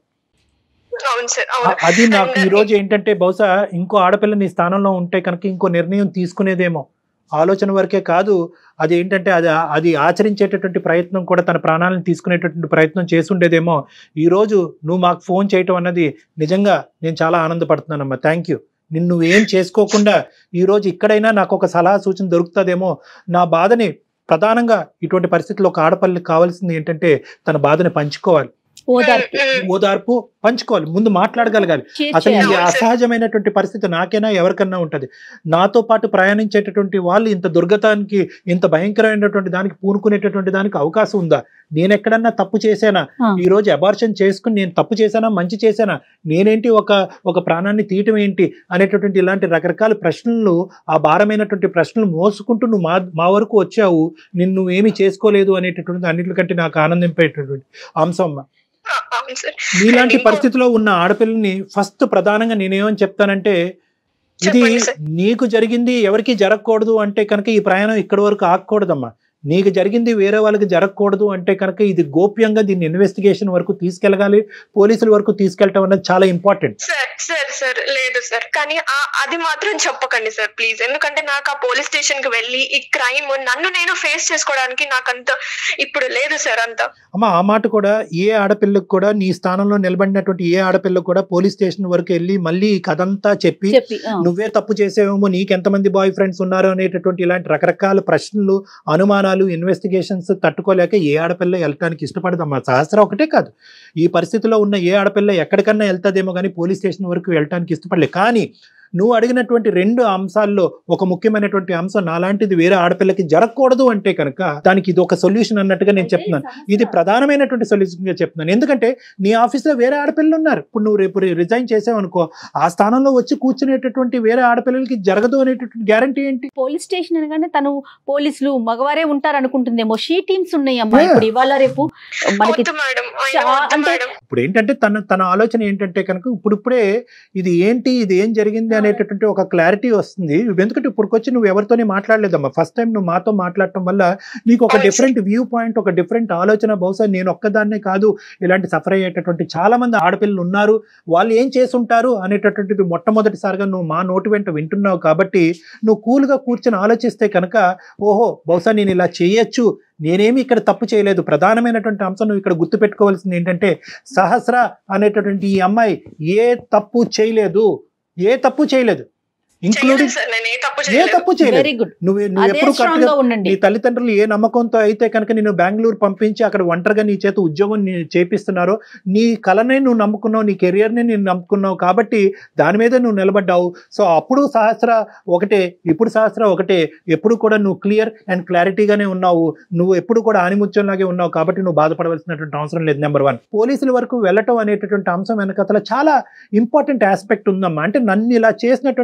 అవును సార్ అవును అ- అది నాకు And ఈ రోజు ఏంటంటే బహుశా ఇంకో ఆడపిల్ల నీ స్థానంలో ఉంటే కనుక ఇంకో నిర్ణయం తీసుకునేదేమో ఆలోచన వరకే కాదు అది ఏంటంటే అది అది ఆచరించేటటువంటి ప్రయత్నం కూడా తన ప్రాణాలను తీసుకునేటటువంటి ప్రయత్నం చేసుండేదేమో ఈ రోజు నువ్వు మాకు ఫోన్ చేయటం అన్నది నిజంగా నేను చాలా ఆనందపడుతున్నానమ్మా థ్యాంక్ యూ నిన్ను ఏం చేసుకోకుండా ఈ రోజు ఇక్కడైనా నాకు ఒక సలహా సూచన దొరుకుతుందేమో నా బాధని ప్రధానంగా ఇటువంటి పరిస్థితుల్లో ఒక ఆడపల్లికి కావాల్సింది ఏంటంటే తన బాధని పంచుకోవాలి ఓదార్పు ఉమ్, ఉమ్, ఓదార్పు పంచుకోవాలి ముందు మాట్లాడగలగాలి షేర్ అసలు ఈ చేయాలి. అవును సార్. అసహజమైనటువంటి పరిస్థితి నాకైనా ఎవరికన్నా ఉంటది నాతో పాటు ప్రయాణించేటటువంటి వాళ్ళు ఇంత దుర్గతానికి ఇంత భయంకరమైనటువంటి దానికి పూనుకునేటటువంటి దానికి అవకాశం ఉందా నేను ఎక్కడన్నా తప్పు చేశానా ఆ. ఈ రోజు అబార్షన్ చేసుకుని నేను తప్పు చేశానా మంచి చేశానా నేనేంటి ఒక ఒక ప్రాణాన్ని తీయటం ఏంటి అనేటటువంటి ఇలాంటి రకరకాల ప్రశ్నలు ఆ భారమైనటువంటి ప్రశ్నలు మోసుకుంటూ నువ్వు మా మా వరకు వచ్చావు నిన్ను ఏమీ చేసుకోలేదు అనేటటువంటి అన్నిటికంటే నాకు ఆనందింపేటటువంటి అంశం అమ్మ ఆ, అవును సార్ నీలాంటి ఇంకో- పరిస్థితిలో ఉన్న ఆడపిల్లని ఫస్ట్ ప్రధానంగా నేనేమని చెప్తానంటే ఇది చెప్పండి సార్. నీకు జరిగింది ఎవరికి జరగకూడదు అంటే కనుక ఈ ప్రయాణం ఇక్కడి వరకు ఆగకూడదమ్మా నీకు జరిగింది వేరే వాళ్ళకి జరగకూడదు అంటే కనుక ఇది గోప్యంగా దీన్ని ఇన్వెస్టిగేషన్ వరకు తీసుకెళ్ళగాలి పోలీసుల వరకు తీసుకెళ్ళటం అనేది చాలా ఇంపార్టెంట్ సార్ సార్ సార్ లేదు సార్ కానీ ఆ- అది మాత్రం చెప్పకండి సార్ ప్లీజ్ ఎందుకంటే నాకు ఆ పోలీస్ స్టేషన్ కి వెళ్ళి ఈ క్రైమ్ నన్ను నేను ఫేస్ చేసుకోవడానికి నాకు అంత ఇప్పుడు లేదు సార్ అంత అమ్మ ఆ మాట కూడా ఏ ఆడపిల్లకు కూడా నీ స్థానంలో నిలబడినటువంటి ఏ ఆడపిల్లకు కూడా పోలీస్ స్టేషన్ వరకు వెళ్ళి మళ్ళీ ఈ కథంతా చెప్పి చెప్పి ఆ. నువ్వే తప్పు చేసేవేమో నీకెంతమంది బాయ్ ఫ్రెండ్స్ ఉన్నారు అనేటటువంటి ఇలాంటి రకరకాల ప్రశ్నలు అనుమానాలు ఇన్వెస్టిగేషన్స్ తట్టుకోలేక ఏ ఆడపిల్ల వెళ్ళటానికి ఇష్టపడదమ్మా సహస్ర ఒకటే కాదు ఈ పరిస్థితిలో ఉన్న ఏ ఆడపిల్ల ఎక్కడికన్నా వెళ్తాదేమో కానీ పోలీస్ స్టేషన్ వరకు వెళ్ళటానికి ఇష్టపడలే కానీ నువ్వు అడిగినటువంటి రెండు అంశాల్లో ఒక ముఖ్యమైనటువంటి అంశం నాలాంటిది వేరే ఆడపిల్లకి జరగకూడదు అంటే కనుక దానికి ఇది ఒక సొల్యూషన్ అన్నట్టుగా నేను చెప్తున్నాను ఇది ప్రధానమైనటువంటి సొల్యూషన్ గా చెప్తున్నాను ఎందుకంటే నీ ఆఫీస్లో వేరే ఆడపిల్లలు ఉన్నారు ఇప్పుడు నువ్వు రేపు రిజైన్ చేసావు అనుకో ఆ స్థానంలో వచ్చి కూర్చునేటటువంటి వేరే ఆడపిల్లలకి జరగదు అనేటటువంటి గ్యారంటీ ఏంటి పోలీస్ స్టేషన్ అనగానే తను పోలీసులు మగవారే ఉంటారు అనుకుంటుందేమో షీ టీమ్స్ ఉన్నాయి అమ్మా Yeah. ఇప్పుడు ఇవాళ రేపు మనకి వద్దు మేడం అయ్యో, చా- వద్దు అంటే- మేడం ఇప్పుడు ఏంటంటే తన తన ఆలోచన ఏంటంటే కనుక ఇప్పుడిప్పుడే ఇది ఏంటి ఇది ఏం జరిగింది అనేటటువంటి ఒక క్లారిటీ వస్తుంది ఎందుకంటే ఇప్పుడుకొచ్చి నువ్వు ఎవరితోనే మాట్లాడలేదమ్మా ఫస్ట్ టైం నువ్వు మాతో మాట్లాడటం వల్ల నీకు ఒక అవును డిఫరెంట్ వ్యూ పాయింట్ ఒక డిఫరెంట్ ఆలోచన బహుశా నేను ఒక్కదాన్నే కాదు ఇలాంటి సఫర్ అయ్యేటటువంటి చాలా మంది ఆడపిల్లలు ఉన్నారు వాళ్ళు ఏం చేసుంటారు అనేటటువంటిది మొట్టమొదటిసారిగా నువ్వు మా నోటి వెంట వింటున్నావు కాబట్టి నువ్వు కూల్గా కూర్చొని ఆలోచిస్తే కనుక ఓహో బహుశా నేను ఇలా చేయొచ్చు నేనేమి ఇక్కడ తప్పు చేయలేదు ప్రధానమైనటువంటి అంశం నువ్వు ఇక్కడ గుర్తుపెట్టుకోవాల్సింది ఏంటంటే సహస్ర అనేటటువంటి ఈ అమ్మాయి ఏ తప్పు చేయలేదు ఏ తప్పు చేయలేదు చేయలేదు ఇంక్లూడింగ్ సార్ నేను ఏ తప్పు ఏ చేయలేదు తప్పు చేయలేదు వెరీ గుడ్ నువ్వు నువ్వు అదే ఎప్పుడు స్ట్రాంగ్ కరెక్ట్గా గా ఉండండి నీ తల్లిదండ్రులు ఏ నమ్మకంతో అయితే కనుక నేను బెంగళూరు పంపించి అక్కడ ఒంటరిగా నీ చేత ఉద్యోగం నీ చేపిస్తున్నారో నీ కళనే నువ్వు నమ్ముకున్నావు నీ కెరియర్ని నేను నమ్ముకున్నావు కాబట్టి దాని మీద నువ్వు నిలబడ్డావు సో అప్పుడు సహస్ర ఒకటే ఇప్పుడు సహస్ర ఒకటే ఎప్పుడు కూడా నువ్వు క్లియర్ అండ్ క్లారిటీగానే ఉన్నావు నువ్వు ఎప్పుడు కూడా ఆనిముత్యంలాగే ఉన్నావు కాబట్టి నువ్వు బాధపడవలసినటువంటి అవసరం లేదు నెంబర్ వన్ పోలీసుల వరకు వెళ్ళటం అనేటటువంటి అంశం వెనకతల చాలా ఇంపార్టెంట్ ఆస్పెక్ట్ ఉందమ్మా అంటే నన్ను ఇలా చేసినటువంటి వాళ్ళు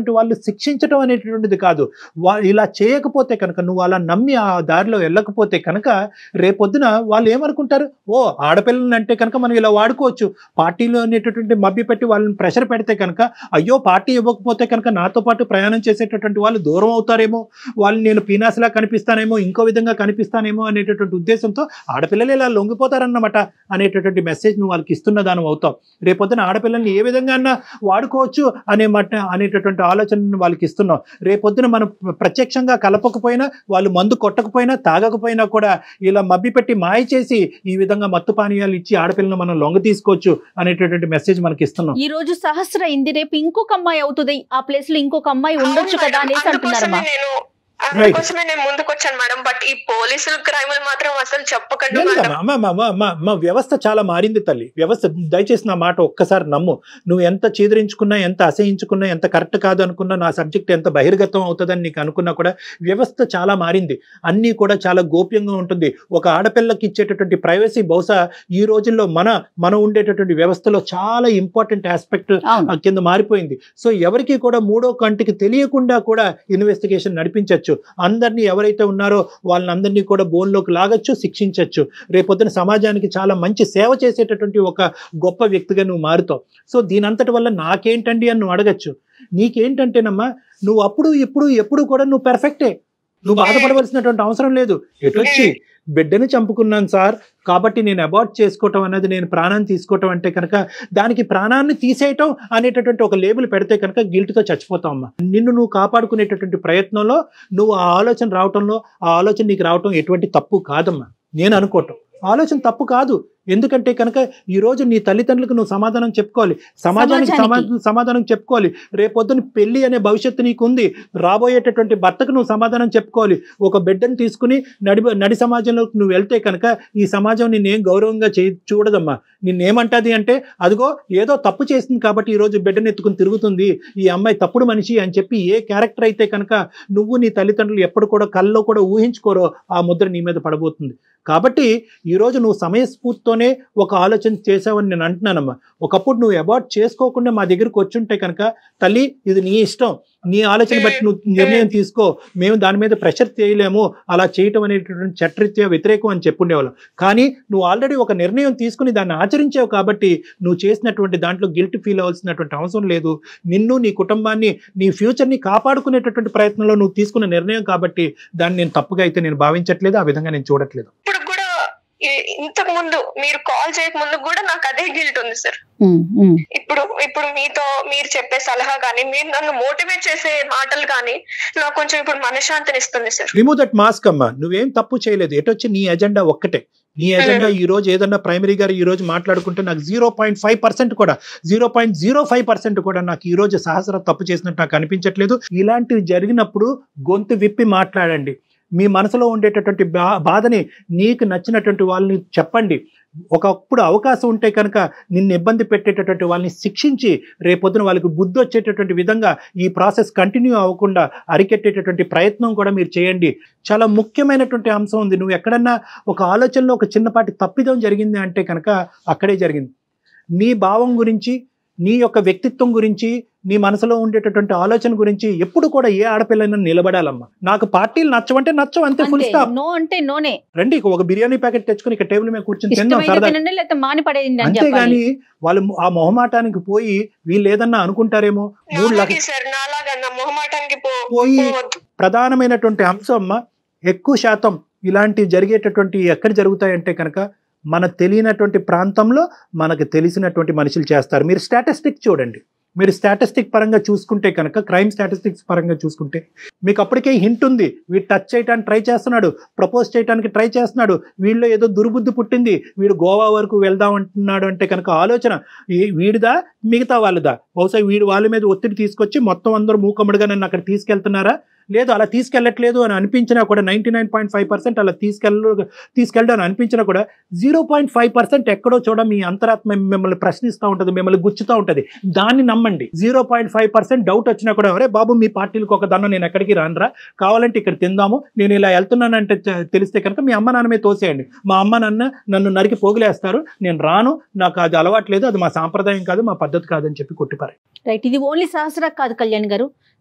శిక్షించడం అనేటటువంటిది కాదు వా ఇలా చేయకపోతే కనుక నువ్వు అలా నమ్మి ఆ దారిలో వెళ్ళకపోతే కనుక రేపొద్దున వాళ్ళు ఏమనుకుంటారు ఓ ఆడపిల్లలని అంటే కనుక మనం ఇలా వాడుకోవచ్చు పార్టీలో అనేటటువంటి మభ్య పెట్టి వాళ్ళని ప్రెషర్ పెడితే కనుక అయ్యో పార్టీ ఇవ్వకపోతే కనుక నాతో పాటు ప్రయాణం చేసేటటువంటి వాళ్ళు దూరం అవుతారేమో వాళ్ళు నేను పీనాసిలా కనిపిస్తానేమో ఇంకో విధంగా కనిపిస్తానేమో అనేటటువంటి ఉద్దేశంతో ఆడపిల్లలు ఇలా లొంగిపోతారన్నమాట అనేటటువంటి మెసేజ్ నువ్వు వాళ్ళకి ఇస్తున్న దానం అవుతావు రేపొద్దున ఆడపిల్లల్ని ఏ విధంగా అన్నా వాడుకోవచ్చు అనే మాట అనేటటువంటి ఆలోచనను వాళ్ళకి ఇస్తున్నావు రేపొద్దున మనం ప్రత్యక్షంగా కలపకపోయినా వాళ్ళు మందు కొట్టకపోయినా తాగకపోయినా కూడా ఇలా మబ్బి పెట్టి మాయ చేసి ఈ విధంగా మత్తు పానీయాలు ఇచ్చి ఆడపిల్లను మనం లొంగ తీసుకోవచ్చు అనేటటువంటి మెసేజ్ మనకి ఇస్తున్నాం ఈ రోజు సహస్ర ఇంది రేపు ఇంకొక అమ్మాయి అవుతుంది ఆ ప్లేస్ లో ఇంకొక అమ్మాయి ఉండొచ్చు అవును కదా మేడం, అనేసి అంటున్నారమ్మా అందుకోసమే నేను అందుకోసమే నేను ముందుకు వచ్చాను మేడం బట్ ఈ పోలీసులు క్రైములు మాత్రం అసలు చెప్పకండి మేడం లేదమ్మా, అమ్మ, అమ్మ, అమ్మ, అమ్మ, అమ్మ, వ్యవస్థ చాలా మారింది తల్లి వ్యవస్థ దయచేసి నా మాట ఒక్కసారి నమ్ము నువ్వు ఎంత చీదరించుకున్నా ఎంత అసహించుకున్నా ఎంత కరెక్ట్ కాదు అనుకున్నా నా సబ్జెక్ట్ ఎంత బహిర్గతం అవుతుందని నీకు అనుకున్నా కూడా వ్యవస్థ చాలా మారింది అన్నీ కూడా చాలా గోప్యంగా ఉంటుంది ఒక ఆడపిల్లకి ఇచ్చేటటువంటి ప్రైవసీ బహుశా ఈ రోజుల్లో మన మనం ఉండేటటువంటి వ్యవస్థలో చాలా ఇంపార్టెంట్ ఆస్పెక్ట్ అవును కింద మారిపోయింది సో ఎవరికి కూడా మూడో కంటికి తెలియకుండా కూడా ఇన్వెస్టిగేషన్ నడిపించవచ్చు అందరినీ ఎవరైతే ఉన్నారో వాళ్ళని అందరినీ కూడా బోన్లోకి లాగచ్చు శిక్షించవచ్చు రేపొద్దున సమాజానికి చాలా మంచి సేవ చేసేటటువంటి ఒక గొప్ప వ్యక్తిగా నువ్వు మారుతావు సో దీనంతటి వల్ల నాకేంటండి అని నువ్వు అడగచ్చు నీకేంటంటేనమ్మా నువ్వు అప్పుడు ఇప్పుడు ఎప్పుడు కూడా నువ్వు పెర్ఫెక్టే నువ్వు బాధపడవలసినటువంటి అవసరం లేదు ఎటొచ్చి బిడ్డని చంపుకున్నాను సార్ కాబట్టి నేను అబార్ట్ చేసుకోవటం అనేది నేను ప్రాణాన్ని తీసుకోవటం అంటే కనుక దానికి ప్రాణాన్ని తీసేయటం అనేటటువంటి ఒక లేబుల్ పెడితే కనుక గిల్ట్తో చచ్చిపోతావు అమ్మా నిన్ను నువ్వు కాపాడుకునేటటువంటి ప్రయత్నంలో నువ్వు ఆ ఆలోచన రావటంలో ఆ ఆలోచన నీకు రావటం ఎటువంటి తప్పు కాదమ్మా నేను అనుకోవటం ఆలోచన తప్పు కాదు ఎందుకంటే కనుక ఈ రోజు నీ తల్లిదండ్రులకు నువ్వు సమాధానం చెప్పుకోవాలి సమాజానికి సమాజానికి. సమా- సమాధానం చెప్పుకోవాలి రేపొద్దున పెళ్లి అనే భవిష్యత్తు నీకు ఉంది రాబోయేటటువంటి భర్తకు నువ్వు సమాధానం చెప్పుకోవాలి ఒక బిడ్డను తీసుకుని నడి నడి సమాజంలోకి నువ్వు వెళ్తే కనుక ఈ సమాజం నిన్నేం గౌరవంగా చే చూడదమ్మా నిన్నేమంటది అంటే అదిగో ఏదో తప్పు చేసింది కాబట్టి ఈ రోజు బిడ్డను ఎత్తుకుని తిరుగుతుంది ఈ అమ్మాయి తప్పుడు మనిషి అని చెప్పి ఏ క్యారెక్టర్ అయితే కనుక నువ్వు నీ తల్లిదండ్రులు ఎప్పుడు కూడా కల్లో కూడా ఊహించుకోరో ఆ ముద్ర నీ మీద పడబోతుంది కాబట్టి ఈరోజు నువ్వు సమయస్ఫూర్తితోనే ఒక ఆలోచన చేసావని నేను అంటున్నానమ్మా ఒకప్పుడు నువ్వు అబార్ట్ చేసుకోకుండా మా దగ్గరికి వచ్చుంటే కనుక తల్లి ఇది నీ ఇష్టం నీ ఆలోచన బట్టి నువ్వు నిర్ణయం తీసుకో మేము దాని మీద ప్రెషర్ చేయలేము అలా చేయటం అనేటటువంటి చట్టరీత్యా వ్యతిరేకం అని చెప్పుండేవాళ్ళం కానీ నువ్వు ఆల్రెడీ ఒక నిర్ణయం తీసుకుని దాన్ని ఆచరించావు కాబట్టి నువ్వు చేసినటువంటి దాంట్లో గిల్ట్ ఫీల్ అవ్వాల్సినటువంటి అవసరం లేదు నిన్ను నీ కుటుంబాన్ని నీ ఫ్యూచర్ని కాపాడుకునేటటువంటి ప్రయత్నంలో నువ్వు తీసుకున్న నిర్ణయం కాబట్టి దాన్ని నేను తప్పుగా అయితే నేను భావించట్లేదు ఆ విధంగా నేను చూడట్లేదు ఇప్పుడు కూడా ఈ- ఇంతకు ముందు మీరు కాల్ చేయక ముందు కూడా నాకు అదే గిల్ట్ ఉంది సార్ ఉమ్, ఉమ్. ఇప్పుడు ఇప్పుడు మీతో మీరు చెప్పే సలహా కానీ మీరు నన్ను మోటివేట్ చేసే మాటలు కానీ నాకు కొంచెం ఇప్పుడు మనశ్శాంతిని ఇస్తుంది సార్ రిమూవ్ దట్ మాస్క్ అమ్మా నువ్వేం తప్పు చేయలేదు ఎటొచ్చి నీ ఎజెండా ఒక్కటే నీ ఎజెండా ఈ రోజు ఏదన్నా ప్రైమరీ గారు ఈ రోజు మాట్లాడుకుంటే నాకు జీరో పాయింట్ ఫైవ్ పర్సెంట్ కూడా zero point zero five percent కూడా నాకు ఈ రోజు సహస్ర తప్పు చేసినట్టు నాకు అనిపించట్లేదు ఇలాంటివి జరిగినప్పుడు గొంతు విప్పి మాట్లాడండి మీ మనసులో ఉండేటటువంటి బా బాధని నీకు నచ్చినటువంటి వాళ్ళని చెప్పండి ఒకప్పుడు అవకాశం ఉంటే కనుక నిన్ను ఇబ్బంది పెట్టేటటువంటి వాళ్ళని శిక్షించి రేపొద్దున వాళ్ళకి బుద్ధి వచ్చేటటువంటి విధంగా ఈ ప్రాసెస్ కంటిన్యూ అవ్వకుండా అరికెట్టేటటువంటి ప్రయత్నం కూడా మీరు చేయండి చాలా ముఖ్యమైనటువంటి అంశం ఉంది నువ్వు ఎక్కడన్నా ఒక ఆలోచనలో ఒక చిన్నపాటి తప్పిదం జరిగింది అంటే కనుక అక్కడే జరిగింది నీ భావం గురించి నీ యొక్క వ్యక్తిత్వం గురించి నీ మనసులో ఉండేటటువంటి ఆలోచన గురించి ఎప్పుడు కూడా ఏ ఆడపిల్లైనా నిలబడాలమ్మా నాకు పార్టీలు నచ్చవంటే నచ్చవు అంతే ఫుల్ అంతే స్టాప్ నో అంటే నోనే రండి ఇక ఒక బిర్యానీ ప్యాకెట్ తెచ్చుకుని ఇక్కడ టేబుల్ మీద కూర్చొని తిందాం ఇష్టమైతే సరదా తినండి లేకపోతే మాని పడేయండి అని చెప్పాలి అంతేగాని వాళ్ళు ఆ మొహమాటానికి పోయి వీళ్ళు ఏదన్నా అనుకుంటారేమో మూడు నాలాగే లక్ష సార్ నాలాగా నా మొహమాటానికి పో పోయి పోవద్దు ప్రధానమైనటువంటి అంశం అమ్మ ఎక్కువ శాతం ఇలాంటివి జరిగేటటువంటి ఎక్కడ జరుగుతాయంటే కనుక మన తెలియనటువంటి ప్రాంతంలో మనకు తెలిసినటువంటి మనుషులు చేస్తారు మీరు స్టాటిస్టిక్ చూడండి మీరు స్టాటిస్టిక్ పరంగా చూసుకుంటే కనుక క్రైమ్ స్టాటిస్టిక్స్ పరంగా చూసుకుంటే మీకు అప్పటికే హింట్ ఉంది వీడు టచ్ చేయడానికి ట్రై చేస్తున్నాడు ప్రపోజ్ చేయడానికి ట్రై చేస్తున్నాడు వీళ్ళలో ఏదో దుర్బుద్ధి పుట్టింది వీడు గోవా వరకు వెళ్దాం అంటున్నాడు అంటే కనుక ఆలోచన ఈ- వీడిదా మిగతా వాళ్ళదా బహుశా వీడు వాళ్ళ మీద ఒత్తిడి తీసుకొచ్చి మొత్తం అందరూ మూకమ్మడిగా నన్ను అక్కడ తీసుకెళ్తున్నారా లేదు అలా తీసుకెళ్ళట్లేదు అని అనిపించినా కూడా ninety nine point five percent అలా తీసుకెళ్ళ తీసుకెళ్ళడం అని అనిపించినా కూడా జీరో పాయింట్ ఫైవ్ పర్సెంట్ ఎక్కడో చూడ మీ అంతరాత్మ మిమ్మల్ని ప్రశ్నిస్తూ ఉంటుంది మిమ్మల్ని గుచ్చుతూ ఉంటుంది దాన్ని నమ్మండి zero point five percent doubt వచ్చినా కూడా అరే బాబు మీ పార్టీలకు ఒక దన్నం నేను ఎక్కడికి రానురా కావాలంటే ఇక్కడ తిందాము నేను ఇలా వెళ్తున్నానంటే తె- తెలిస్తే కనుక మీ అమ్మ నాన్నమే తోసేయండి మా అమ్మ నాన్న నన్ను నరికి పోగులేస్తారు నేను రాను నాకు అది అలవాట్లేదు అది మా సాంప్రదాయం కాదు మా పద్ధతి కాదని చెప్పి కొట్టిపారు రైట్ ఇది ఓన్లీ సహస్ర కాదు కళ్యాణ్ గారు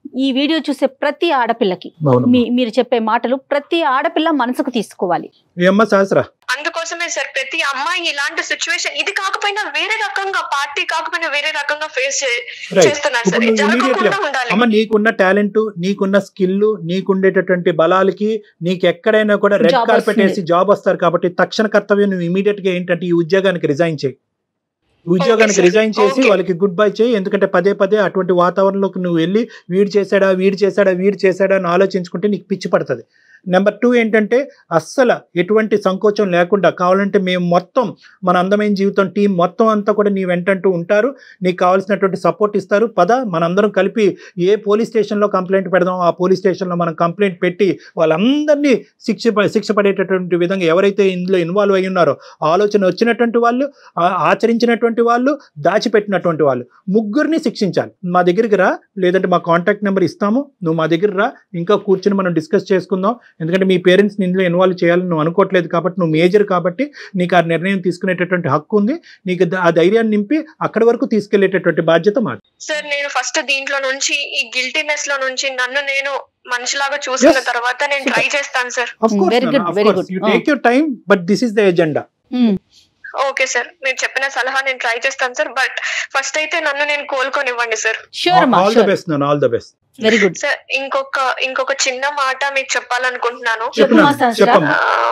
ఈ వీడియో చూసే ప్రతి ఆడపిల్లకి అవును మీ మీరు చెప్పే మాటలు ప్రతి ఆడపిల్ల మనసుకు తీసుకోవాలి ఏమ్మా సహస్ర అందుకోసమే సార్ ప్రతి అమ్మాయి ఇలాంటి సిచ్యువేషన్ ఇది కాకపోయినా వేరే రకంగా పార్టీ కాకపోయినా వేరే రకంగా ఫేస్ రైట్ చేస్తున్నారు సార్ ఇప్పుడు ఇది నువ్వు immediately- జరగకుండా ఉండాలి అమ్మ నీకున్న టాలెంట్ నీకున్న స్కిల్ నీకుండేటటువంటి బలాలకి నీకు ఎక్కడైనా కూడా రెడ్ Job కార్పెట్ వస్తుంది. వేసి జాబ్ వస్తారు కాబట్టి తక్షణ కర్తవ్యం నువ్వు ఇమీడియట్ గా ఏంటంటే ఈ ఉద్యోగానికి రిజైన్ చేయి ఈ ఉద్యోగానికి sir. రిజైన్ చేసి Okay. వాళ్ళకి గుడ్ బై చేయి ఎందుకంటే పదే పదే అటువంటి వాతావరణంలోకి నువ్వు వెళ్ళి వీడు చేశాడా వీడు చేశాడా వీడు చేశాడా అని ఆలోచించుకుంటే నీకు పిచ్చి పడుతుంది నెంబర్ టూ ఏంటంటే అస్సలు ఎటువంటి సంకోచం లేకుండా కావాలంటే మేము మొత్తం మన అందమైన జీవితం టీం మొత్తం అంతా కూడా నీ వెంటంటూ ఉంటారు నీకు కావాల్సినటువంటి సపోర్ట్ ఇస్తారు పద మనందరం కలిపి ఏ పోలీస్ స్టేషన్లో కంప్లైంట్ పెడదాం ఆ పోలీస్ స్టేషన్లో మనం కంప్లైంట్ పెట్టి వాళ్ళందరినీ శిక్ష ప- శిక్ష పడేటటువంటి విధంగా ఎవరైతే ఇందులో ఇన్వాల్వ్ అయి ఉన్నారో ఆలోచన వచ్చినటువంటి వాళ్ళు ఆ- ఆచరించినటువంటి వాళ్ళు దాచిపెట్టినటువంటి వాళ్ళు ముగ్గురిని శిక్షించాలి మా దగ్గరికి రా లేదంటే మా కాంటాక్ట్ నెంబర్ ఇస్తాము నువ్వు మా దగ్గర రా ఇంకా కూర్చుని మనం డిస్కస్ చేసుకుందాం ఎందుకంటే మీ పేరెంట్స్ని ఇందులో ఇన్వాల్వ్ చేయాలని నువ్వు అనుకోవట్లేదు కాబట్టి నువ్వు మేజర్ కాబట్టి నీకు ఆ నిర్ణయం తీసుకునేటటువంటి హక్కు ఉంది నీకు ద- ఆ ధైర్యాన్ని నింపి అక్కడి వరకు తీసుకెళ్లేటటువంటి బాధ్యత మాది సార్ నేను ఫస్ట్ దీంట్లో నుంచి ఈ గిల్టీనెస్ లో నుంచి నన్ను నేను మనిషిలాగా చూసుకున్న Yes. తర్వాత నేను Super. ట్రై చేస్తాను sir Of course, Very good, Nana, of very course. good. You take your time, but this is the agenda. ఉమ్, ఓకే సార్ మీరు చెప్పిన సలహా నేను ట్రై చేస్తాను సార్ బట్ ఫస్ట్ అయితే నన్ను నేను కోలుకొనివ్వండి సార్ షూర్ అమ్మా ఆల్ ద షూర్ బెస్ట్ నాన్న all the best very good sir ఇంకొక ఇంకొక చిన్న మాట మీకు చెప్పాలనుకుంటున్నాను చెప్పమ్మా సహస్ర చెప్పమ్మా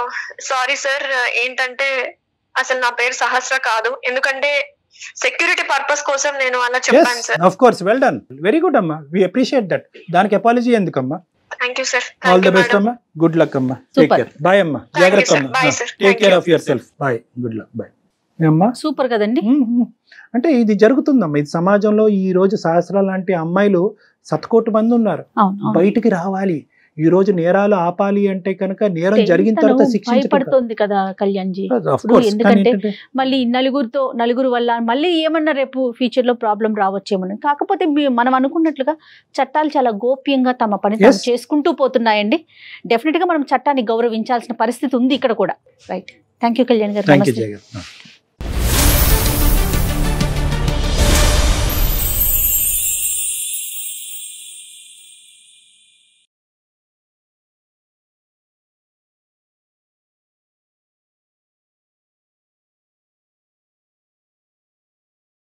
సారీ సార్ ఏంటంటే అసలు నా పేరు సహస్ర కాదు ఎందుకంటే సెక్యూరిటీ పర్పస్ కోసం నేను అలా చెప్పాను sir of course well done very good అమ్మా వి అప్రిషియేట్ దట్ దానికి అపాలజీ ఎందుకమ్మా thank you sir all thank the you best madam అమ్మా గుడ్ లక్ అమ్మా టేక్ Super. కేర్ బాయ్ అమ్మా Thank you, జాగ్రత్త sir. అమ్మా Bye, sir. Take Thank care you. Of yourself bye good luck bye ఏమ్మా సూపర్ కదండి మ్మ్, మ్మ్. అంటే ఇది జరుగుతుందమ్మా ఇది సమాజంలో ఈ రోజు సహస్ర లాంటి అమ్మాయిలు సతకోటి మంది ఉన్నారు అవును అవును. బయటికి రావాలి ఈ రోజు నేరాలు ఆపాలి అంటే కనుక నేరం జరిగిన తను తర్వాత శిక్షించడం భయపడుతోంది కదా కళ్యాణ్ జీ Of ఇప్పుడు course, కానీ ఎందుకంటే ఏంటంటే మళ్ళీ నలుగురితో నలుగురు వల్ల మళ్ళీ ఏమన్నా రేపు ఫ్యూచర్ లో ప్రాబ్లం రావచ్చేమో కాకపోతే మీ- మనం అనుకున్నట్లుగా చట్టాలు చాలా గోప్యంగా తమ పని తాము Yes. చేసుకుంటూ పోతున్నాయండి డెఫినెట్ గా మనం చట్టాన్ని గౌరవించాల్సిన పరిస్థితి ఉంది ఇక్కడ కూడా రైట్ థ్యాంక్ యూ కళ్యాణ్ గారు థ్యాంక్ యూ నమస్తే జగన్